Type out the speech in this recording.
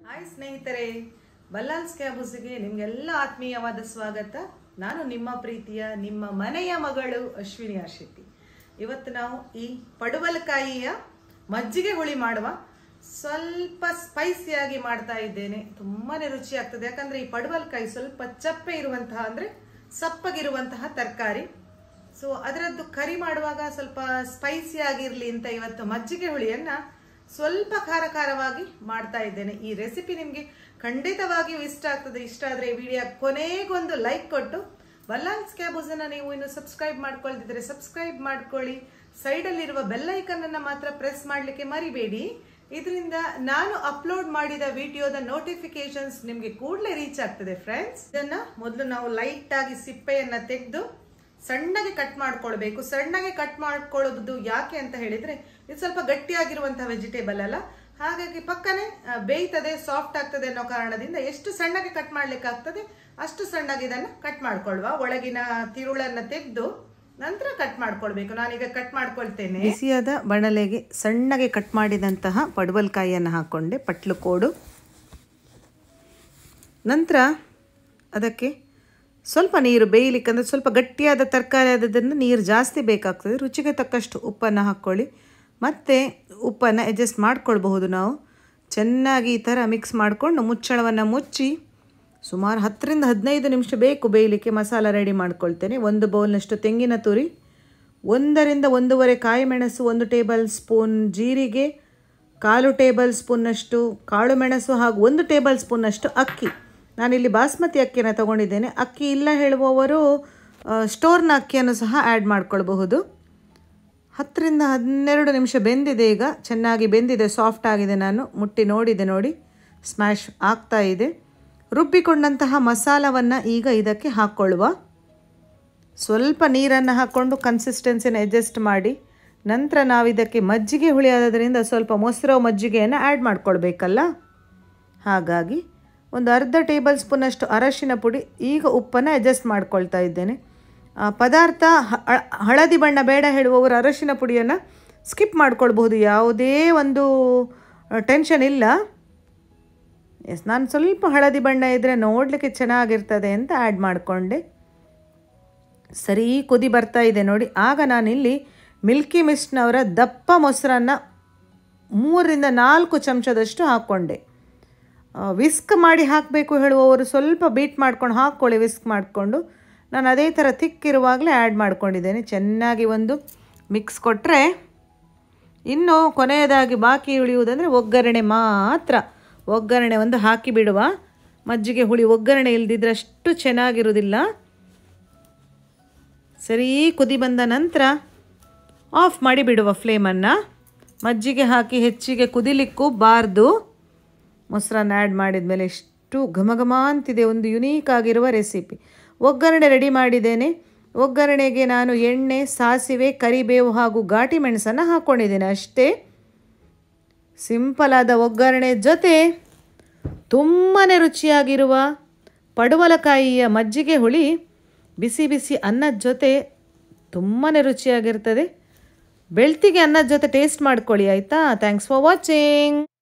hi ಸ್ನೇಹಿತರೆ ಬಲ್ಲಾಲ್ಸ್ ಕ್ಯಾಬುಸ್ಗೆ ನಿಮಗೆಲ್ಲ ಆತ್ಮೀಯವಾದ ಸ್ವಾಗತ ನಾನು ನಿಮ್ಮ ಪ್ರೀತಿಯ ನಿಮ್ಮ ಮನೆಯ ಮಗಳು ಅಶ್ವಿನಿ ಆಶೆಟ್ಟಿ ಇವತ್ತು ನಾವು ಈ ಪಡುವಲಕಾಯಿಯ ಮಜ್ಜಿಗೆ ಹುಳಿ ಮಾಡುವ ಸ್ವಲ್ಪ ಸ್ಪೈಸಿಯಾಗಿ ಮಾಡ್ತಾ ಇದ್ದೇನೆ ತುಂಬಾನೇ ರುಚಿ ಆಗ್ತದೆ ಯಾಕಂದ್ರೆ ಈ ಪಡುವಲಕಾಯಿ ಸ್ವಲ್ಪ ಚಪ್ಪೆ ಇರುವಂತಹ ಅಂದ್ರೆ ಸಪ್ಪಗಿರುವಂತಹ ತರಕಾರಿ ಸೊ ಅದರದ್ದು ಕರಿ ಮಾಡುವಾಗ ಸ್ವಲ್ಪ ಸ್ಪೈಸಿ ಆಗಿರ್ಲಿ ಅಂತ ಇವತ್ತು ಮಜ್ಜಿಗೆ ಹುಳಿಯನ್ನ ಸ್ವಲ್ಪ ಖಾರ ಖಾರವಾಗಿ ಮಾಡ್ತಾ ಇದ್ದೇನೆ ಈ ರೆಸಿಪಿ ನಿಮಗೆ ಖಂಡಿತವಾಗಿಯೂ ಇಷ್ಟ ಆಗ್ತದೆ ಇಷ್ಟ ಆದ್ರೆ ಈ ವಿಡಿಯೋ ಕೊನೆಗೊಂದು ಲೈಕ್ ಕೊಟ್ಟು ಬಲ್ಲಾನ್ಸ್ ಕ್ಯಾಬೂಸನ್ನ ನೀವು ಇನ್ನು ಸಬ್ಸ್ಕ್ರೈಬ್ ಮಾಡ್ಕೊಳ್ತಿದ್ರೆ ಸಬ್ಸ್ಕ್ರೈಬ್ ಮಾಡ್ಕೊಳ್ಳಿ ಸೈಡಲ್ಲಿರುವ ಬೆಲ್ಲೈಕನ್ ಅನ್ನ ಮಾತ್ರ ಪ್ರೆಸ್ ಮಾಡಲಿಕ್ಕೆ ಮರಿಬೇಡಿ ಇದರಿಂದ ನಾನು ಅಪ್ಲೋಡ್ ಮಾಡಿದ ವಿಡಿಯೋದ ನೋಟಿಫಿಕೇಶನ್ಸ್ ನಿಮಗೆ ಕೂಡಲೇ ರೀಚ್ ಆಗ್ತದೆ ಫ್ರೆಂಡ್ಸ್ ಇದನ್ನ ಮೊದಲು ನಾವು ಲೈಟ್ ಆಗಿ ಸಿಪ್ಪೆಯನ್ನ ತೆಗೆದು ಸಣ್ಣಗೆ ಕಟ್ ಮಾಡ್ಕೊಳ್ಬೇಕು ಸಣ್ಣಗೆ ಕಟ್ ಮಾಡ್ಕೊಳ್ಳೋದು ಯಾಕೆ ಅಂತ ಹೇಳಿದ್ರೆ ಇದು ಸ್ವಲ್ಪ ಗಟ್ಟಿಯಾಗಿರುವಂತಹ ವೆಜಿಟೇಬಲ್ ಅಲ್ಲ ಹಾಗಾಗಿ ಪಕ್ಕನೆ ಆ, ಬೇಯ್ತದೆ ಸಾಫ್ಟ್ ಆಗ್ತದೆ ಅನ್ನೋ ಕಾರಣದಿಂದ ಎಷ್ಟು ಸಣ್ಣಗೆ ಕಟ್ ಮಾಡ್ಲಿಕ್ಕೆ ಆಗ್ತದೆ ಅಷ್ಟು ಸಣ್ಣಗೆ ಇದನ್ನ ಕಟ್ ಮಾಡ್ಕೊಳ್ವಾ ಒಳಗಿನ ತಿರುಳನ್ನ ತೆಗೆದು ನಂತರ ಕಟ್ ಮಾಡ್ಕೊಳ್ಬೇಕು ನಾನೀಗ ಕಟ್ ಮಾಡ್ಕೊಳ್ತೇನೆ ಬಿಸಿಯಾದ ಬಣಲೆಗೆ ಸಣ್ಣಗೆ ಕಟ್ ಮಾಡಿದಂತಹ ಪಡವಲ್ಕಾಯಿಯನ್ನು ಹಾಕೊಂಡೆ ಪಟ್ಲು ಕೋಡು ನಂತರ ಅದಕ್ಕೆ ಸ್ವಲ್ಪ ನೀರು ಬೇಯಲಿಕ್ಕೆ ಅಂದರೆ ಸ್ವಲ್ಪ ಗಟ್ಟಿಯಾದ ತರಕಾರಿ ಆದದನ್ನು ನೀರು ಜಾಸ್ತಿ ಬೇಕಾಗ್ತದೆ ರುಚಿಗೆ ತಕ್ಕಷ್ಟು ಉಪ್ಪನ್ನು ಹಾಕ್ಕೊಳ್ಳಿ ಮತ್ತು ಉಪ್ಪನ್ನು ಅಡ್ಜಸ್ಟ್ ಮಾಡ್ಕೊಳ್ಬಹುದು ನಾವು ಚೆನ್ನಾಗಿ ಈ ಥರ ಮಿಕ್ಸ್ ಮಾಡಿಕೊಂಡು ಮುಚ್ಚಳವನ್ನು ಮುಚ್ಚಿ ಸುಮಾರು ಹತ್ತರಿಂದ ಹದಿನೈದು ನಿಮಿಷ ಬೇಕು ಬೇಯಲಿಕ್ಕೆ ಮಸಾಲ ರೆಡಿ ಮಾಡ್ಕೊಳ್ತೇನೆ ಒಂದು ಬೌಲ್ನಷ್ಟು ತೆಂಗಿನ ತುರಿ ಒಂದರಿಂದ ಒಂದೂವರೆ ಕಾಯಿ ಮೆಣಸು ಒಂದು ಟೇಬಲ್ ಸ್ಪೂನ್ ಜೀರಿಗೆ ಕಾಲು ಟೇಬಲ್ ಸ್ಪೂನ್ನಷ್ಟು ಕಾಳು ಮೆಣಸು ಹಾಗೂ ಒಂದು ಟೇಬಲ್ ಸ್ಪೂನ್ನಷ್ಟು ಅಕ್ಕಿ ನಾನಿಲ್ಲಿ ಬಾಸ್ಮತಿ ಅಕ್ಕಿಯನ್ನು ತಗೊಂಡಿದ್ದೇನೆ ಅಕ್ಕಿ ಇಲ್ಲ ಹೇಳುವವರು ಆ, ಸ್ಟೋರ್ನ ಅಕ್ಕಿಯನ್ನು ಸಹ ಆ್ಯಡ್ ಮಾಡ್ಕೊಳ್ಬಹುದು ಹತ್ತರಿಂದ ಹನ್ನೆರಡು ನಿಮಿಷ ಬೆಂದಿದೆ ಈಗ ಚೆನ್ನಾಗಿ ಬೆಂದಿದೆ ಸಾಫ್ಟ್ ಆಗಿದೆ ನಾನು ಮುಟ್ಟಿ ನೋಡಿದೆ ನೋಡಿ ಸ್ಮ್ಯಾಶ್ ಆಗ್ತಾ ಇದೆ ರುಬ್ಬಿಕೊಂಡಂತಹ ಮಸಾಲವನ್ನು ಈಗ ಇದಕ್ಕೆ ಹಾಕ್ಕೊಳ್ಳುವ ಸ್ವಲ್ಪ ನೀರನ್ನು ಹಾಕ್ಕೊಂಡು ಕನ್ಸಿಸ್ಟೆನ್ಸಿನ ಅಡ್ಜಸ್ಟ್ ಮಾಡಿ ನಂತರ ನಾವು ಇದಕ್ಕೆ ಮಜ್ಜಿಗೆ ಹುಳಿ ಆದದ್ರಿಂದ ಸ್ವಲ್ಪ ಮೊಸರು ಮಜ್ಜಿಗೆಯನ್ನು ಆ್ಯಡ್ ಮಾಡ್ಕೊಳ್ಬೇಕಲ್ಲ ಹಾಗಾಗಿ ಒಂದು ಅರ್ಧ ಟೇಬಲ್ ಸ್ಪೂನಷ್ಟು ಅರಶಿನ ಪುಡಿ ಈಗ ಉಪ್ಪನ್ನು ಅಡ್ಜಸ್ಟ್ ಮಾಡ್ಕೊಳ್ತಾ ಇದ್ದೇನೆ ಆ, ಪದಾರ್ಥ ಹ- ಹ- ಹಳದಿ ಬಣ್ಣ ಬೇಡ ಹೇಳುವವರು ಅರಶಿನ ಪುಡಿಯನ್ನು ಸ್ಕಿಪ್ ಮಾಡ್ಕೊಳ್ಬಹುದು ಯಾವುದೇ ಒಂದು ಟೆನ್ಷನ್ ಇಲ್ಲ ಎಸ್ ನಾನು ಸ್ವಲ್ಪ ಹಳದಿ ಬಣ್ಣ ಇದ್ದರೆ ನೋಡಲಿಕ್ಕೆ ಚೆನ್ನಾಗಿರ್ತದೆ ಅಂತ ಆ್ಯಡ್ ಮಾಡಿಕೊಂಡೆ ಸರಿ ಕುದಿ ಬರ್ತಾ ಇದೆ ನೋಡಿ ಆಗ ನಾನಿಲ್ಲಿ ಮಿಲ್ಕಿ ಮಿಸ್ಟ್ನವರ ದಪ್ಪ ಮೊಸರನ್ನು ಮೂರರಿಂದ ನಾಲ್ಕು ಚಮಚದಷ್ಟು ಹಾಕ್ಕೊಂಡೆ ವಿಸ್ಕ್ ಮಾಡಿ ಹಾಕಬೇಕು ಹೇಳುವವರು ಸ್ವಲ್ಪ ಬೀಟ್ ಮಾಡ್ಕೊಂಡು ಹಾಕ್ಕೊಳ್ಳಿ ವಿಸ್ಕ್ ಮಾಡಿಕೊಂಡು ನಾನು ಅದೇ ಥರ ತಿಕ್ಕಿರುವಾಗಲೇ ಆ್ಯಡ್ ಮಾಡ್ಕೊಂಡಿದ್ದೇನೆ ಚೆನ್ನಾಗಿ ಒಂದು ಮಿಕ್ಸ್ ಕೊಟ್ಟರೆ ಇನ್ನು ಕೊನೆಯದಾಗಿ ಬಾಕಿ ಉಳಿಯುವುದಂದರೆ ಒಗ್ಗರಣೆ ಮಾತ್ರ ಒಗ್ಗರಣೆ ಒಂದು ಹಾಕಿ ಬಿಡುವ ಮಜ್ಜಿಗೆ ಹುಳಿ ಒಗ್ಗರಣೆ ಇಲ್ದಿದ್ರೆ ಅಷ್ಟು ಚೆನ್ನಾಗಿರೋದಿಲ್ಲ ಸರಿ ಕುದಿ ಬಂದ ನಂತರ ಆಫ್ ಮಾಡಿ ಬಿಡುವ ಫ್ಲೇಮನ್ನು ಮಜ್ಜಿಗೆ ಹಾಕಿ ಹೆಚ್ಚಿಗೆ ಕುದಿಲಿಕ್ಕೂ ಬಾರ್ದು ಮೊಸರನ್ನ ಆ್ಯಡ್ ಮಾಡಿದ ಮೇಲೆ ಎಷ್ಟು ಘಮ ಘಮ ಅಂತಿದೆ ಒಂದು ಯುನೀಕ್ ಆಗಿರುವ ರೆಸಿಪಿ ಒಗ್ಗರಣೆ ರೆಡಿ ಮಾಡಿದ್ದೇನೆ ಒಗ್ಗರಣೆಗೆ ನಾನು ಎಣ್ಣೆ ಸಾಸಿವೆ ಕರಿಬೇವು ಹಾಗೂ ಘಾಟಿ ಮೆಣಸನ್ನು ಹಾಕ್ಕೊಂಡಿದ್ದೇನೆ ಅಷ್ಟೇ ಸಿಂಪಲ್ ಆದ ಒಗ್ಗರಣೆ ಜೊತೆ ತುಂಬಾ ರುಚಿಯಾಗಿರುವ ಪಡುವಲಕಾಯಿಯ ಮಜ್ಜಿಗೆ ಹುಳಿ ಬಿಸಿ ಬಿಸಿ ಅನ್ನದ ಜೊತೆ ತುಂಬಾ ರುಚಿಯಾಗಿರ್ತದೆ ಬೆಳ್ತಿಗೆ ಅನ್ನದ ಜೊತೆ ಟೇಸ್ಟ್ ಮಾಡ್ಕೊಳ್ಳಿ ಆಯಿತಾ ಥ್ಯಾಂಕ್ಸ್ ಫಾರ್ ವಾಚಿಂಗ್